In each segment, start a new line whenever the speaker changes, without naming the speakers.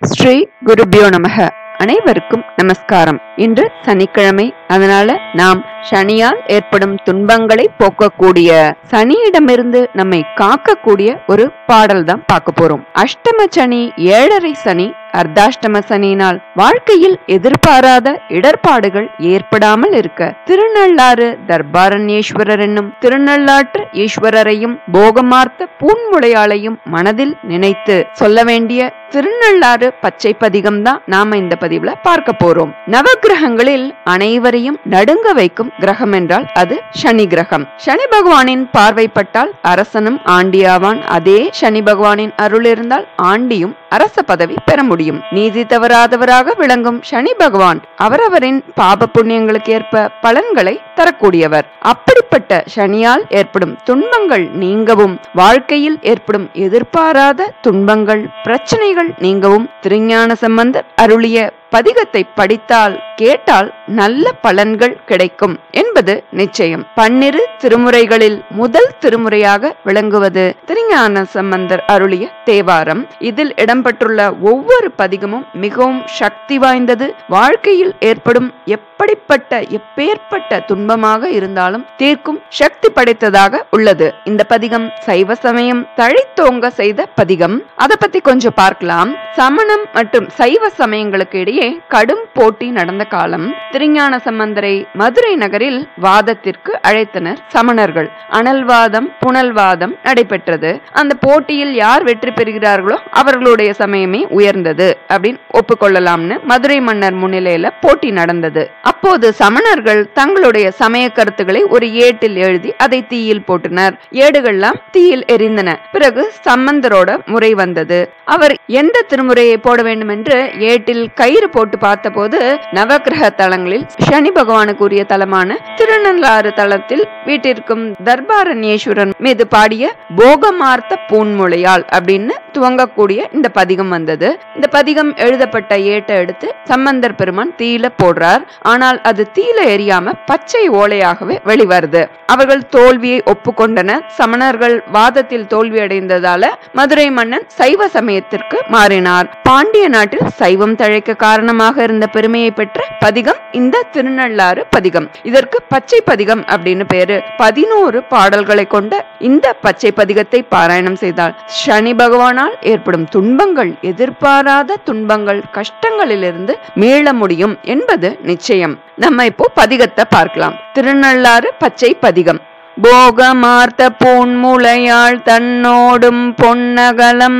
ஸ்ரீ குருபியோ நமக அனைவருக்கும் நமஸ்காரம் இன்று சனிக்கிழமை அதனால நாம் சனியால் ஏற்படும் துன்பங்களை போக்கக்கூடிய சனியிடமிருந்து நம்மை காக்கக்கூடிய ஒரு பாடல் தான் பார்க்க போறோம் அஷ்டம சனி ஏழரை சனி அர்த்தாஷ்டம சனியினால் வாழ்க்கையில் எதிர்பாராத இடர்பாடுகள் ஏற்படாமல் இருக்க திருநள்ளாறு தர்பாரண்யேஸ்வரர் என்னும் திருநள்ளாற்று ஈஸ்வரரையும் போகமார்த்த பூன்முளையாளையும் மனதில் நினைத்து சொல்ல வேண்டிய திருநள்ளாறு பச்சை பதிகம் தான் நாம இந்த பதிவுல பார்க்க போறோம் நவகிரகங்களில் அனைவரையும் நடுங்க வைக்கும் கிரகம் என்றால் அது சனி கிரகம் சனி பகவானின் பார்வைப்பட்டால் அரசனும் ஆண்டியாவான் அதே சனி பகவானின் அருள் இருந்தால் ஆண்டியும் அரச பதவி பெற முடியும் நீதி தவறாதவராக விளங்கும் சனி பகவான் அவரவரின் பாப புண்ணியங்களுக்கு ஏற்ப பலன்களை தரக்கூடியவர் அப்படிப்பட்ட சனியால் ஏற்படும் துன்பங்கள் நீங்கவும் வாழ்க்கையில் ஏற்படும் எதிர்பாராத துன்பங்கள் பிரச்சனைகள் நீங்கவும் திருஞான சம்பந்தர் அருளிய பதிகத்தை படித்தால் கேட்டால் நல்ல பலன்கள் கிடைக்கும் என்பது நிச்சயம் பன்னிரு திருமுறைகளில் முதல் திருமுறையாக விளங்குவது திருஞான சம்பந்தர் அருளிய தேவாரம் இதில் இடம்பெற்றுள்ள ஒவ்வொரு பதிகமும் மிகவும் சக்தி வாய்ந்தது வாழ்க்கையில் ஏற்படும் எப்படிப்பட்ட எப்பேற்பட்ட துன்பமாக இருந்தாலும் தீர்க்கும் சக்தி படைத்ததாக உள்ளது இந்த பதிகம் சைவ சமயம் தழைத்தோங்க செய்த பதிகம் அதை பத்தி கொஞ்சம் பார்க்கலாம் சமணம் மற்றும் சைவ சமயங்களுக்கு இடையே கடும் போட்டி நடந்த காலம் திருஞான சம்பந்தரை மதுரை நகரில் வாதத்திற்கு அழைத்தனர் சமணர்கள் அனல்வாதம் புனல்வாதம் நடைபெற்றது அந்த போட்டியில் யார் வெற்றி பெறுகிறார்களோ அவர்களுடைய சமயமே உயர்ந்தது அப்படின்னு ஒப்புக்கொள்ளலாம்னு மதுரை மன்னர் முன்னிலையில போட்டி நடந்தது அப்போது சமணர்கள் தங்களுடைய சமய கருத்துக்களை ஒரு ஏட்டில் எழுதி அதை தீயில் போட்டனர் ஏடுகள்லாம் தீயில் எரிந்தன பிறகு சம்பந்தரோட முறை வந்தது அவர் எந்த திருமுறையை போட வேண்டும் என்று ஏட்டில் கயிறு போட்டு பார்த்தபோது நவக்கிரக தலங்களில் சனி பகவானுக்கு உரிய தலமான திருநள்ளாறு தலத்தில் வீட்டிற்கும் தர்பாரண்யேஸ்வரன் மீது பாடிய போகமார்த்த பூன்முளையால் அப்படின்னு துவங்கக்கூடிய இந்த பதிகம் வந்தது இந்த பதிகம் எழுதப்பட்ட ஏட்டை எடுத்து சம்பந்தர் பெருமான் தீயில போடுறார் ஆனால் அது தீயில எரியாம பச்சை ஓலையாகவே வெளிவருது அவர்கள் தோல்வியை ஒப்புக்கொண்டனர் சமணர்கள் வாதத்தில் தோல்வி அடைந்ததால மதுரை மன்னன் சைவ சமயத்திற்கு மாறினார் பாண்டிய நாட்டில் சைவம் தழைக்க காரணமாக இருந்த பெருமையை பெற்ற பதிகம் இந்த திருநள்ளாறு பதிகம் இதற்கு பச்சை பதிகம் அப்படின்னு பேரு பதினோரு பாடல்களை கொண்ட இந்த பச்சை பதிகத்தை பாராயணம் செய்தால் சனி பகவானால் ஏற்படும் துன்பங்கள் எதிர்பாராத துன்பங்கள் கஷ்டங்களிலிருந்து மீள முடியும் என்பது நிச்சயம் நம்ம இப்போ பதிகத்தை பார்க்கலாம் திருநள்ளாறு பச்சை பதிகம் போகமார்த்த பூன்முளையாள் தன்னோடும் பொன்னகலம்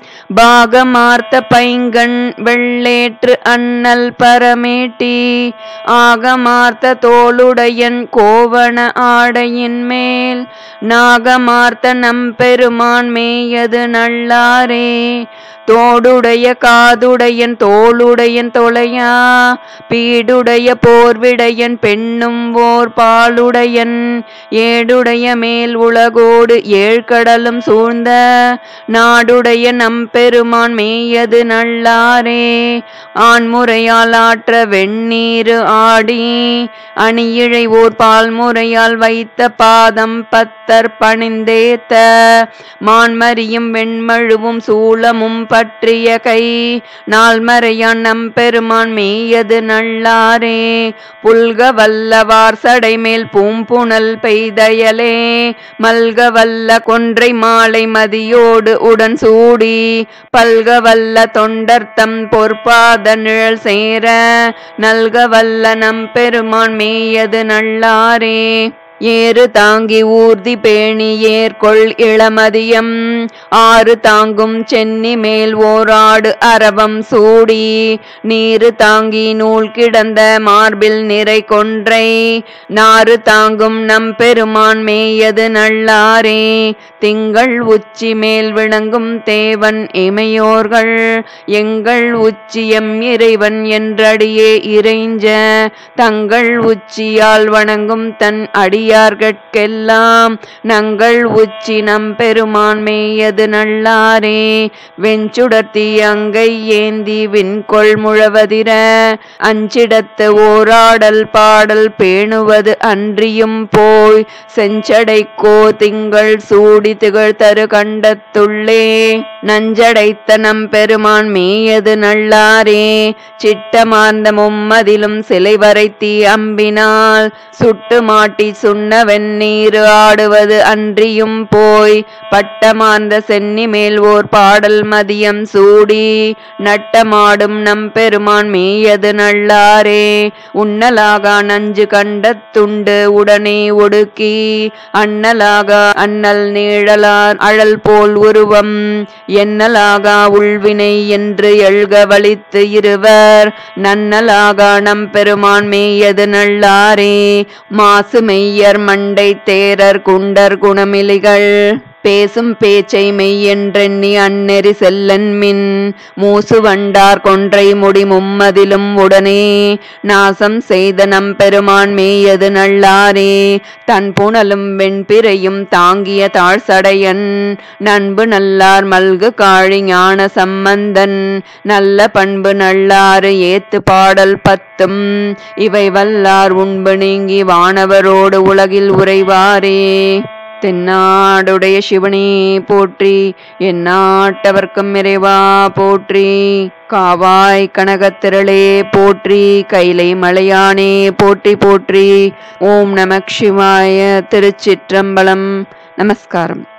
பாகமார்த்த பைங்கண் வெள்ளேற்று அண்ணல் பரமேட்டி ஆகமார்த்த தோளுடையன் கோவண ஆடையின் மேல் நாகமார்த்த நம்பெருமான் மேயது நல்லாரே தோடுடைய காதுடையன் தோளுடையன் தொலையா பீடுடைய போர்விடையன் பெண்ணும் ஓர் பாலுடையன் ஏடுடைய மேல் உலகோடு ஏழ்கடலும் சூழ்ந்த நாடுடைய நம்பெருமான் மேயது நல்லாரே ஆண்முறையால் ஆற்ற வெண்ணீரு ஆடி அணியிழை ஓர் பால்முறையால் வைத்த பாதம் பத்தர் பணிந்தேத்த மான்மரியும் வெண்மழுவும் சூளமும் பற்றிய கை நாள்மறையான் நம்பெருமான் மேயது நல்லாரே புல்க வல்லவார் சடை மேல் பூம்புணல் பெய்தயலே மல்க வல்ல கொன்றை மாலை மதியோடு உடன் சூடி பல்க வல்ல தொண்டர்த்தம் பொற்பாத நிழல் சேர நல்க வல்ல நம்பெருமான் மேயது நல்லாரே ஏறு தாங்கி ஊர்தி பேணி ஏற்கொள் இளமதியம் ஆறு தாங்கும் சென்னி மேல் ஓராடு அரவம் சூடி நீரு தாங்கி நூல் கிடந்த மார்பில் நிறை கொன்றை நாறு தாங்கும் நம் பெருமான் மேயது நல்லாரே திங்கள் உச்சி மேல் விளங்கும் தேவன் இமையோர்கள் எங்கள் உச்சியம் இறைவன் என்றடியே இறைஞ்ச தங்கள் உச்சியால் வணங்கும் தன் அடிய அடியார்கட்கெல்லாம் நங்கள் உச்சி நம்பெருமான் மேயது நல்லாரே வெஞ்சுடர்த்தி அங்கை ஏந்தி விண்கொள் முழவதிர அஞ்சிடத்து ஓராடல் பாடல் பேணுவது அன்றியும் போய் செஞ்சடைக்கோ திங்கள் சூடி திகழ் தரு கண்டத்துள்ளே நஞ்சடைத்த நம்பெருமான் மேயது நல்லாரே சிட்டமார்ந்த மும்மதிலும் சிலை வரைத்தி அம்பினால் சுட்டு மாட்டி சுண்ண வெந்நீர் ஆடுவது அன்றியும் போய் பட்டமார்ந்த சென்னி மேல் ஓர் பாடல் மதியம் சூடி நட்டமாடும் நம்பெருமான் மேயது நல்லாரே உண்ணலாகா நஞ்சு கண்டத்துண்டு உடனே ஒடுக்கி அண்ணலாக அண்ணல் நீழலார் அழல் போல் உருவம் எண்ணலாகா உள்வினை என்று எழுக வலித்து இருவர் நன்னலாகா நம்பெருமான் மேயது நல்லாரே மாசு மெய்யர் மண்டை தேரர் குண்டர் குணமிலிகள் பேசும் பேச்சை மெய்யென்றெண்ணி அந்நெறி செல்லன் மின் மூசு வண்டார் கொன்றை முடி மும்மதிலும் உடனே நாசம் செய்த நம்பெருமான் மேயது நல்லாரே தன் புனலும் வெண்பிறையும் தாங்கிய தாழ்சடையன் நண்பு நல்லார் மல்கு காழி ஞான சம்பந்தன் நல்ல பண்பு நல்லாறு ஏத்து பாடல் பத்தும் இவை வல்லார் உண்பு நீங்கி வானவரோடு உலகில் உறைவாரே தென்னாடுடைய சிவனே போற்றி எந்நாட்டவர்க்கும் இறைவா போற்றி காவாய் கனகத்திரளே போற்றி கைலை மலையானே போற்றி போற்றி ஓம் நமக் சிவாய திருச்சிற்றம்பலம் நமஸ்காரம்